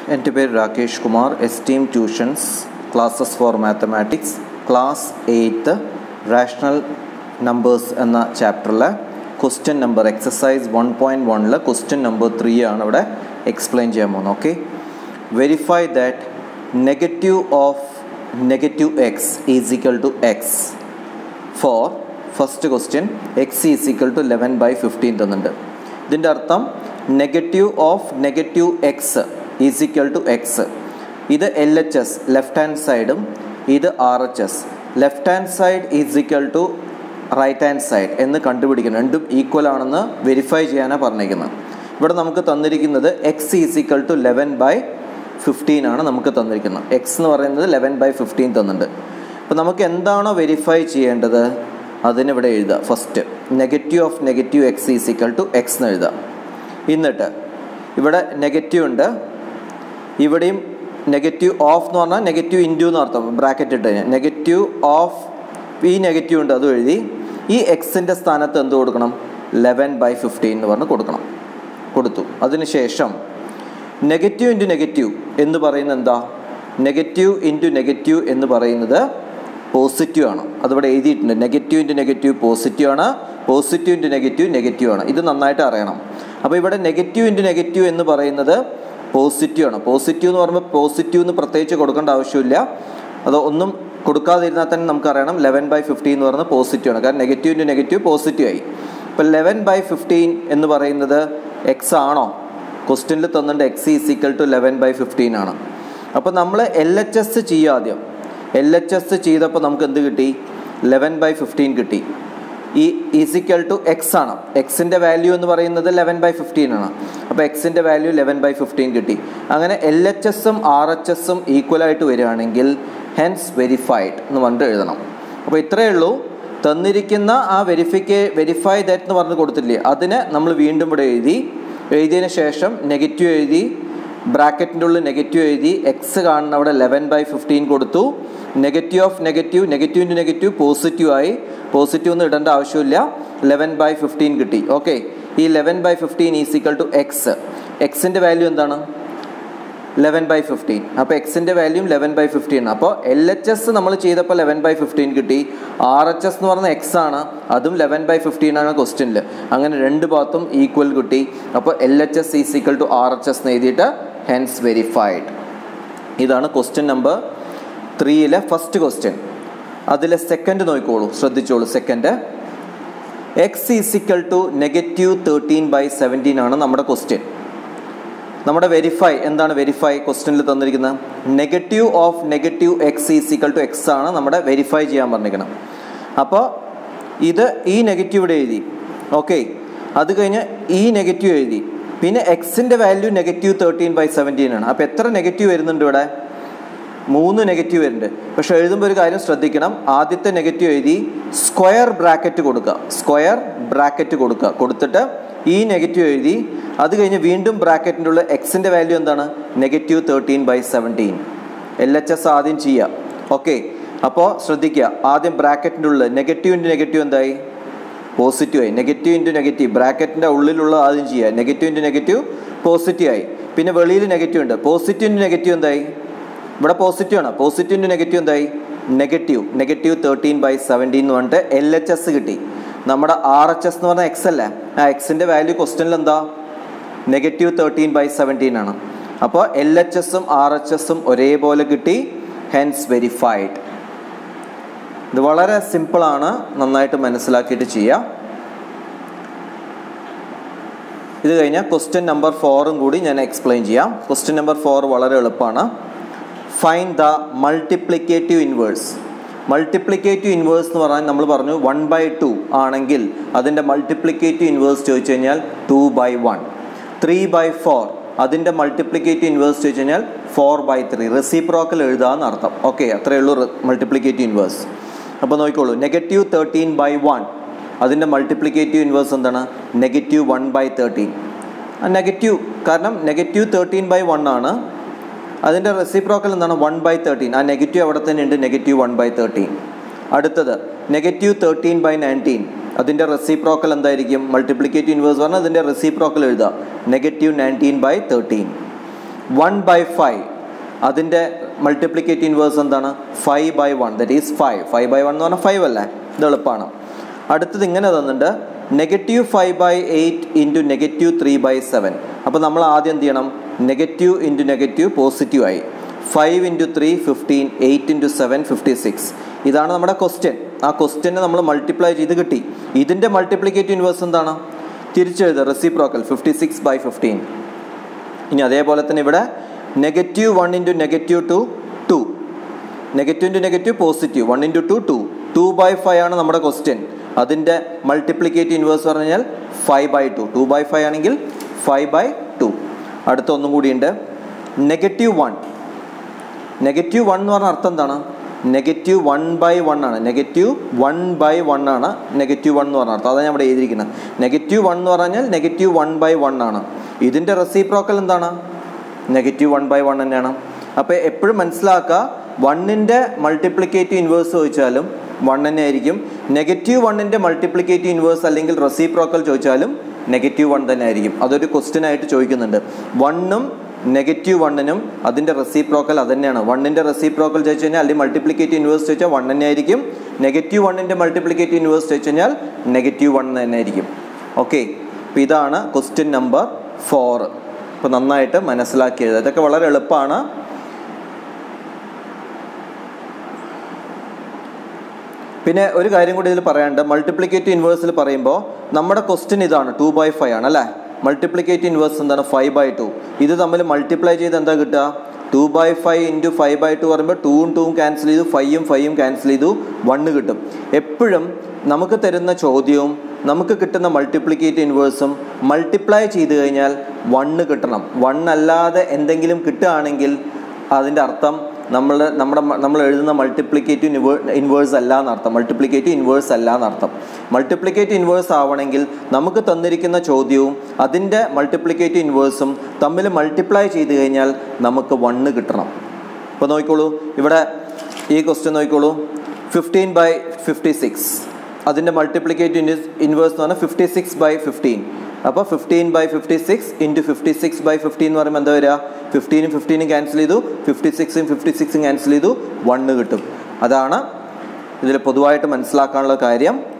എൻ്റെ പേര് Rakesh Kumar Esteem tuitions classes for mathematics class eight rational numbers എന്ന ചാപ്റ്ററിലെ question number exercise one point വണ്ണിൽ ക്വസ്റ്റ്യൻ നമ്പർ ത്രീ ആണ് ഇവിടെ എക്സ്പ്ലെയിൻ ചെയ്യാൻ പോകുന്നത് okay verify that negative of negative x is equal to x for first question x is equal to eleven by fifteen തന്നിട്ടുണ്ട് ഇതിൻ്റെ അർത്ഥം negative of negative x is equal to x ഇത് L H S left hand സൈഡും ഇത് R H S left hand side is equal to right hand side എന്ന് കണ്ടുപിടിക്കണം രണ്ടും equal ആണെന്ന് വെരിഫൈ ചെയ്യാനാണ് പറഞ്ഞിരിക്കുന്നത് ഇവിടെ നമുക്ക് തന്നിരിക്കുന്നത് x is equal to eleven by fifteen ആണ് നമുക്ക് തന്നിരിക്കുന്നത് എക്സ് എന്ന് പറയുന്നത് ലെവൻ ബൈ ഫിഫ്റ്റീൻ തന്നിട്ടുണ്ട് അപ്പോൾ നമുക്ക് എന്താണോ വെരിഫൈ ചെയ്യേണ്ടത് അതിനിവിടെ എഴുതുക first negative of negative x is equal to x എന്ന് എഴുതുക എന്നിട്ട് ഇവിടെ നെഗറ്റീവ് ഉണ്ട് ഇവിടെയും നെഗറ്റീവ് ഓഫ് എന്ന് പറഞ്ഞാൽ നെഗറ്റീവ് ഇൻറ്റു എന്ന് അർത്ഥം ബ്രാക്കറ്റ് ഇട്ട് കഴിഞ്ഞാൽ നെഗറ്റീവ് ഓഫ് ഈ നെഗറ്റീവ് ഉണ്ട് അതും എഴുതി ഈ എക്സിൻ്റെ സ്ഥാനത്ത് എന്ത് കൊടുക്കണം ലെവൻ ബൈ ഫിഫ്റ്റീൻ എന്ന് പറഞ്ഞ് കൊടുക്കണം കൊടുത്തു അതിനുശേഷം നെഗറ്റീവ് ഇൻറ്റു നെഗറ്റീവ് എന്ന് പറയുന്നത് എന്താ നെഗറ്റീവ് ഇൻറ്റു നെഗറ്റീവ് എന്ന് പറയുന്നത് പോസിറ്റീവ് ആണ് അതിവിടെ എഴുതിയിട്ടുണ്ട് നെഗറ്റീവ് ഇൻറ്റു നെഗറ്റീവ് പോസിറ്റീവ് ആണ് പോസിറ്റീവ് ഇൻറ്റു നെഗറ്റീവ് നെഗറ്റീവ് ആണ് ഇത് നന്നായിട്ട് അറിയണം അപ്പോൾ ഇവിടെ നെഗറ്റീവ് ഇൻറ്റു നെഗറ്റീവ് എന്ന് പറയുന്നത് പോസിറ്റീവ് ആണ് പോസിറ്റീവ് എന്ന് പറയുമ്പോൾ പോസിറ്റീവ് എന്ന് പ്രത്യേകിച്ച് കൊടുക്കേണ്ട ആവശ്യമില്ല അത് ഒന്നും കൊടുക്കാതിരുന്നാൽ തന്നെ നമുക്കറിയണം ലെവൻ ബൈ ഫിഫ്റ്റീൻ എന്ന് പറയുന്നത് പോസിറ്റീവ് ആണ് കാരണം നെഗറ്റീവ് ഇൻറ്റു നെഗറ്റീവ് പോസിറ്റീവ് ആയി ഇപ്പോൾ ലെവൻ ബൈ ഫിഫ്റ്റീൻ എന്ന് പറയുന്നത് എക്സ് ആണോ ക്വസ്റ്റ്യനിൽ തന്നിട്ട് x is equal to eleven by fifteen ആണ് അപ്പോൾ നമ്മൾ എൽ എച്ച് എസ് ചെയ്യുക ആദ്യം എൽ എച്ച് എസ് ചെയ്തപ്പോൾ നമുക്ക് എന്ത് കിട്ടി ലെവൻ ബൈ ഫിഫ്റ്റീൻ കിട്ടി ഈ ഈസിക്കൽ ടു എക്സ് ആണ് എക്സിൻ്റെ വാല്യൂ എന്ന് പറയുന്നത് ലെവൻ ബൈ ഫിഫ്റ്റീൻ ആണ് അപ്പോൾ എക്സിൻ്റെ വാല്യൂ ലെവൻ ബൈ ഫിഫ്റ്റീൻ കിട്ടി അങ്ങനെ എൽ എച്ച് എസും ആർ എച്ച് എസും ഈക്വലായിട്ട് വരികയാണെങ്കിൽ ഹെൻസ് വെരിഫൈഡ് എന്ന് പറഞ്ഞിട്ട് എഴുതണം അപ്പോൾ ഇത്രയേ ഉള്ളൂ തന്നിരിക്കുന്ന ആ വെരിഫിക്കേ വെരിഫൈ ദാറ്റ് എന്ന് പറഞ്ഞ് കൊടുത്തില്ലേ അതിനെ നമ്മൾ വീണ്ടും ഇവിടെ എഴുതി എഴുതിയതിന് ശേഷം നെഗറ്റീവ് എഴുതി ബ്രാക്കറ്റിൻ്റെ ഉള്ളിൽ നെഗറ്റീവ് എഴുതി എക്സ് കാണുന്ന അവിടെ ലെവൻ ബൈ ഫിഫ്റ്റീൻ കൊടുത്തു negative of negative negative into negative positive ആയി പോസിറ്റീവ് ഒന്നും ഇടേണ്ട ആവശ്യമില്ല ലെവൻ ബൈ ഫിഫ്റ്റീൻ കിട്ടി ഓക്കെ ഈ eleven by fifteen is equal to x എക്സിൻ്റെ വാല്യൂ എന്താണ് ലെവൻ ബൈ ഫിഫ്റ്റീൻ അപ്പോൾ എക്സിൻ്റെ വാല്യൂ ലെവൻ ബൈ ഫിഫ്റ്റീൻ അപ്പോൾ എൽ എച്ച് എസ് നമ്മൾ ചെയ്തപ്പോൾ ലെവൻ ബൈ ഫിഫ്റ്റീൻ കിട്ടി ആർ എച്ച് എസ് എന്ന് പറഞ്ഞ എക്സ് ആണ് അതും ലെവൻ ബൈ ഫിഫ്റ്റീൻ ആണ് ക്വസ്റ്റ്യനിൽ അങ്ങനെ രണ്ട് ഭാഗത്തും ഈക്വൽ കിട്ടി അപ്പോൾ L H S is equal to R H S എന്ന് എഴുതിയിട്ട് ഹെൻസ് വെരിഫൈഡ് ഇതാണ് ക്വസ്റ്റ്യൻ നമ്പർ ത്രീയിലെ ഫസ്റ്റ് ക്വസ്റ്റ്യൻ അതിലെ സെക്കൻഡ് നോക്കിക്കോളൂ ശ്രദ്ധിച്ചോളൂ second x is equal to negative thirteen by seventeen ആണ് നമ്മുടെ ക്വസ്റ്റ്യൻ നമ്മുടെ വെരിഫൈ എന്താണ് വെരിഫൈ ക്വസ്റ്റ്യനിൽ തന്നിരിക്കുന്നത് negative of negative x is equal to x ആണ് നമ്മുടെ വെരിഫൈ ചെയ്യാൻ പറഞ്ഞിരിക്കണം അപ്പോൾ ഇത് ഈ നെഗറ്റീവ് ഇവിടെ എഴുതി ഓക്കെ അത് കഴിഞ്ഞ് ഈ നെഗറ്റീവ് എഴുതി പിന്നെ എക്സിൻ്റെ value negative thirteen by seventeen ആണ് അപ്പോൾ എത്ര നെഗറ്റീവ് വരുന്നുണ്ട് ഇവിടെ മൂന്ന് നെഗറ്റീവ് വരുന്നുണ്ട് പക്ഷെ എഴുതുമ്പോൾ ഒരു കാര്യം ശ്രദ്ധിക്കണം ആദ്യത്തെ നെഗറ്റീവ് എഴുതി സ്ക്വയർ ബ്രാക്കറ്റ് കൊടുക്കുക സ്ക്വയർ ബ്രാക്കറ്റ് കൊടുക്കുക കൊടുത്തിട്ട് ഈ നെഗറ്റീവ് എഴുതി അത് കഴിഞ്ഞ് വീണ്ടും ബ്രാക്കറ്റിൻ്റെ ഉള്ളിൽ എക്സിൻ്റെ വാല്യൂ എന്താണ് negative thirteen by seventeen L H S ആദ്യം ചെയ്യുക ഓക്കെ അപ്പോൾ ശ്രദ്ധിക്കുക ആദ്യം ബ്രാക്കറ്റിൻ്റെ ഉള്ളിൽ നെഗറ്റീവ് ഇൻറ്റു നെഗറ്റീവ് എന്തായി പോസിറ്റീവ് ആയി നെഗറ്റീവ് ഇൻറ്റു നെഗറ്റീവ് ബ്രാക്കറ്റിൻ്റെ ഉള്ളിലുള്ള ആദ്യം ചെയ്യുക നെഗറ്റീവ് ഇൻറ്റു നെഗറ്റീവ് പോസിറ്റീവ് ആയി പിന്നെ വെളിയിൽ നെഗറ്റീവ് ഉണ്ട് പോസിറ്റീവ് ഇൻറ്റു നെഗറ്റീവ് എന്തായി ഇവിടെ പോസിറ്റീവ് ആണ് പോസിറ്റീവ് ഇൻറ്റു നെഗറ്റീവ് എന്തായി negative negative thirteen by seventeen എന്ന് പറഞ്ഞിട്ട് എൽ എച്ച് എസ് കിട്ടി നമ്മുടെ ആർ എച്ച് എസ് എന്ന് പറഞ്ഞാൽ എക്സ് അല്ലേ ആ എക്സിൻ്റെ വാല്യൂ ക്വസ്റ്റനിൽ എന്താ നെഗറ്റീവ് തേർട്ടീൻ ബൈ സെവൻറ്റീൻ ആണ് അപ്പോൾ എൽ എച്ച് എസും ആർ എച്ച് എസും ഒരേപോലെ കിട്ടി ഹെൻസ് വെരിഫൈഡ് ഇത് വളരെ സിമ്പിളാണ് നന്നായിട്ട് മനസ്സിലാക്കിയിട്ട് ചെയ്യുക ഇത് കഴിഞ്ഞാൽ ക്വസ്റ്റ്യൻ നമ്പർ ഫോറും കൂടി ഞാൻ എക്സ്പ്ലെയിൻ ചെയ്യാം ക്വസ്റ്റ്യൻ നമ്പർ ഫോർ വളരെ എളുപ്പമാണ് find the multiplicative inverse multiplicative inverse എന്ന് പറഞ്ഞാൽ നമ്മൾ പറഞ്ഞു വൺ ബൈ ടു ആണെങ്കിൽ അതിൻ്റെ മൾട്ടിപ്ലിക്കേറ്റീവ് ഇൻവേഴ്സ് ചോദിച്ചു കഴിഞ്ഞാൽ two by one three by four അതിൻ്റെ മൾട്ടിപ്ലിക്കേറ്റീവ് ഇൻവേഴ്സ് ചോദിച്ചു കഴിഞ്ഞാൽ ഫോർ ബൈ ത്രീ റെസിപ്രോക്കൽ എഴുതാമെന്ന് അർത്ഥം ഓക്കെ അത്രയേ ഉള്ളൂ മൾട്ടിപ്ലിക്കേറ്റീവ് ഇൻവേഴ്സ് അപ്പോൾ നോക്കിക്കോളൂ നെഗറ്റീവ് തേർട്ടീൻ ബൈ വൺ അതിൻ്റെ മൾട്ടിപ്ലിക്കേറ്റീവ് ഇൻവേഴ്സ് എന്താണ് negative one by thirteen negative കാരണം നെഗറ്റീവ് തേർട്ടീൻ ബൈ വൺ ആണ് അതിൻ്റെ റെസിപ്രോക്കൽ എന്താണ് വൺ ബൈ തേർട്ടീൻ ആ നെഗറ്റീവ് അവിടെ തന്നെ ഉണ്ട് നെഗറ്റീവ് വൺ ബൈ തേർട്ടീൻ അടുത്തത് നെഗറ്റീവ് തേർട്ടീൻ ബൈ നയൻറ്റീൻ അതിൻ്റെ റെസിപ്രോക്കൽ എന്തായിരിക്കും മൾട്ടിപ്ലിക്കേറ്റീവ് ഇൻവേഴ്സ് പറഞ്ഞാൽ അതിൻ്റെ റെസിപ്രോക്കൽ എഴുതുക negative nineteen by thirteen one by five അതിൻ്റെ മൾട്ടിപ്ലിക്കേറ്റ് ഇൻവേഴ്സ് എന്താണ് five by one that is five five by one എന്ന് പറഞ്ഞാൽ ഫൈവ് അല്ലേ ഇത് എളുപ്പമാണ് അടുത്തത് ഇങ്ങനെ തന്നിട്ടുണ്ട് negative five by eight into negative three by seven അപ്പോൾ നമ്മൾ ആദ്യം എന്ത് ചെയ്യണം നെഗറ്റീവ് ഇൻറ്റു നെഗറ്റീവ് പോസിറ്റീവ് ആയി five into three fifteen eight into seven fifty six ഇതാണ് നമ്മുടെ ക്വസ്റ്റ്യൻ ആ ക്വസ്റ്റ്യനെ നമ്മൾ മൾട്ടിപ്ലൈ ചെയ്ത് കിട്ടി ഇതിൻ്റെ മൾട്ടിപ്ലിക്കേറ്റ് ഇൻവേഴ്സ് എന്താണ് തിരിച്ചെഴുതുക reciprocal fifty six by fifteen ഇനി അതേപോലെ തന്നെ ഇവിടെ negative one into negative two two negative into negative positive one into two two two by five ആണ് നമ്മുടെ ക്വസ്റ്റ്യൻ അതിൻ്റെ മൾട്ടിപ്ലിക്കേറ്റ് ഇൻവേഴ്സ് പറഞ്ഞു കഴിഞ്ഞാൽ five by two two by five ആണെങ്കിൽ ഫൈവ് ബൈ ടു അടുത്ത ഒന്നും കൂടിയുണ്ട് നെഗറ്റീവ് വൺ നെഗറ്റീവ് വൺ എന്ന് പറഞ്ഞ അർത്ഥം എന്താണ് നെഗറ്റീവ് വൺ ബൈ വൺ ആണ് നെഗറ്റീവ് വൺ ബൈ വൺ ആണ് നെഗറ്റീവ് വൺ എന്ന് പറഞ്ഞ അർത്ഥം അതാണ് ഞാൻ ഇവിടെ എഴുതിയിരിക്കുന്നത് നെഗറ്റീവ് വൺ എന്ന് പറഞ്ഞാൽ നെഗറ്റീവ് വൺ ബൈ വൺ ആണ് ഇതിൻ്റെ റെസിപ്രോക്കൽ എന്താണ് നെഗറ്റീവ് വൺ ബൈ വൺ തന്നെയാണ് അപ്പോൾ എപ്പോഴും മനസ്സിലാക്കുക വണ്ണിൻ്റെ മൾട്ടിപ്ലിക്കേറ്റീവ് ഇൻവേഴ്സ് ചോദിച്ചാലും വൺ തന്നെ ആയിരിക്കും നെഗറ്റീവ് വണ്ണിൻ്റെ മൾട്ടിപ്ലിക്കേറ്റീവ് ഇൻവേഴ്സ് അല്ലെങ്കിൽ റെസിപ്രോക്കൽ ചോദിച്ചാലും നെഗറ്റീവ് വൺ തന്നെ ആയിരിക്കും അതൊരു ക്വസ്റ്റ്യൻ ആയിട്ട് ചോദിക്കുന്നുണ്ട് വണ്ണും നെഗറ്റീവ് വണ്ണിനും അതിൻ്റെ റെസിപ്രോക്കൽ അത് തന്നെയാണ് വണ്ണിൻ്റെ റെസിപ്രോക്കൽ ചോദിച്ചു കഴിഞ്ഞാൽ അല്ലെങ്കിൽ മൾട്ടിപ്ലിക്കേറ്റീവ് ഇൻവേഴ്സ് ചോദിച്ചാൽ വൺ തന്നെ ആയിരിക്കും നെഗറ്റീവ് വണ്ണിൻ്റെ മൾട്ടിപ്ലിക്കേറ്റീവ് ഇൻവേഴ്സ് ചോദിച്ചു കഴിഞ്ഞാൽ നെഗറ്റീവ് വൺ തന്നെ ആയിരിക്കും ഓക്കെ അപ്പോൾ ഇതാണ് ക്വസ്റ്റ്യൻ നമ്പർ ഫോർ അപ്പോൾ നന്നായിട്ട് മനസ്സിലാക്കി എഴുതുക ഇതൊക്കെ വളരെ എളുപ്പമാണ് പിന്നെ ഒരു കാര്യം കൂടി ഇതിൽ പറയാനുണ്ട് മൾട്ടിപ്ലിക്കേറ്റീവ് ഇൻവേഴ്സിൽ പറയുമ്പോൾ നമ്മുടെ ക്വസ്റ്റ്യൻ ഇതാണ് ടു ബൈ ഫൈവ് ആണ് അല്ലേ മൾട്ടിപ്ലിക്കേറ്റീവ് ഇൻവേഴ്സ് എന്താണ് ഫൈവ് ബൈ ടു ഇത് തമ്മിൽ മൾട്ടിപ്ലൈ ചെയ്ത് എന്താ കിട്ടുക two by five into five by two പറയുമ്പോൾ ടൂവും ടൂവും ക്യാൻസൽ ചെയ്തു ഫൈവും ഫൈവും ക്യാൻസൽ ചെയ്തു വണ്ണ് കിട്ടും എപ്പോഴും നമുക്ക് തരുന്ന ചോദ്യവും നമുക്ക് കിട്ടുന്ന മൾട്ടിപ്ലിക്കേറ്റ് ഇൻവേഴ്സും മൾട്ടിപ്ലൈ ചെയ്ത് കഴിഞ്ഞാൽ വണ്ണ് കിട്ടണം വൺ അല്ലാതെ എന്തെങ്കിലും കിട്ടുകയാണെങ്കിൽ അതിൻ്റെ അർത്ഥം നമ്മൾ നമ്മുടെ നമ്മൾ എഴുതുന്ന മൾട്ടിപ്ലിക്കേറ്റീവ് ഇൻവേ ഇൻവേഴ്സ് അല്ല എന്നർത്ഥം മൾട്ടിപ്ലിക്കേറ്റീവ് ഇൻവേഴ്സ് അല്ല എന്നർത്ഥം മൾട്ടിപ്ലിക്കേറ്റീവ് ഇൻവേഴ്സ് ആവണമെങ്കിൽ നമുക്ക് തന്നിരിക്കുന്ന ചോദ്യവും അതിൻ്റെ മൾട്ടിപ്ലിക്കേറ്റീവ് ഇൻവേഴ്സും തമ്മിൽ മൾട്ടിപ്ലൈ ചെയ്ത് കഴിഞ്ഞാൽ നമുക്ക് വണ്ണ് കിട്ടണം ഇപ്പോൾ നോക്കിക്കോളൂ ഇവിടെ ഈ ക്വസ്റ്റ്യൻ നോക്കിക്കോളൂ ഫിഫ്റ്റീൻ ബൈ ഫിഫ്റ്റി സിക്സ് അതിൻ്റെ മൾട്ടിപ്ലിക്കേറ്റീവ് ഇൻവേഴ്സ് എന്ന് പറഞ്ഞാൽ ഫിഫ്റ്റി സിക്സ് ബൈ ഫിഫ്റ്റീൻ അപ്പോൾ fifteen by fifty six into fifty six by fifteen എന്ന് പറയുമ്പോൾ എന്താ വരിക ഫിഫ്റ്റീനും ഫിഫ്റ്റീനും ക്യാൻസൽ ചെയ്തു ഫിഫ്റ്റി സിക്സും ഫിഫ്റ്റി സിക്സും ക്യാൻസൽ ചെയ്തു വണ്ണ് കിട്ടും അതാണ് ഇതിൽ പൊതുവായിട്ട് മനസ്സിലാക്കാനുള്ള കാര്യം